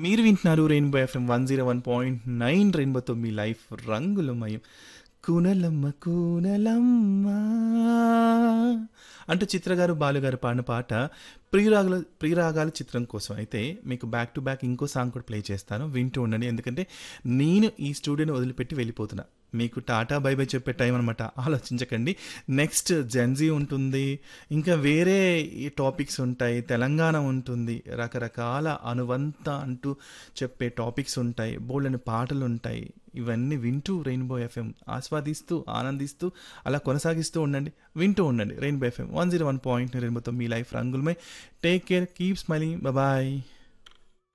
మీరు వింటున్నారు rainbow FM one zero one point nine రెయిన్బోతో మీ లైఫ్ రంగులమయం కూనలమ్మ కూనలమ్మ అంటూ చిత్రగారు బాలుగారు పాడిన పాట ప్రియురాగల ప్రియురాగాల చిత్రం కోసం అయితే మీకు బ్యాక్ టు బ్యాక్ ఇంకో సాంగ్ కూడా ప్లే చేస్తాను వింటూ ఉండండి ఎందుకంటే నేను ఈ స్టూడియోని వదిలిపెట్టి వెళ్ళిపోతున్నా మీకు టాటా బై బై చెప్పే టైం అనమాట ఆలోచించకండి నెక్స్ట్ జెన్జీ ఉంటుంది ఇంకా వేరే ఈ టాపిక్స్ ఉంటాయి తెలంగాణ ఉంటుంది రకరకాల అనువంత అంటూ చెప్పే టాపిక్స్ ఉంటాయి బోల్డని పాటలు ఉంటాయి ఇవన్నీ వింటూ రెయిన్బో ఎఫ్ఎం ఆస్వాదిస్తూ ఆనందిస్తూ అలా కొనసాగిస్తూ ఉండండి వింటూ ఉండండి rainbow FM one zero one point రెయిన్బోతో మీ లైఫ్ రంగులమై take care keep smiling bye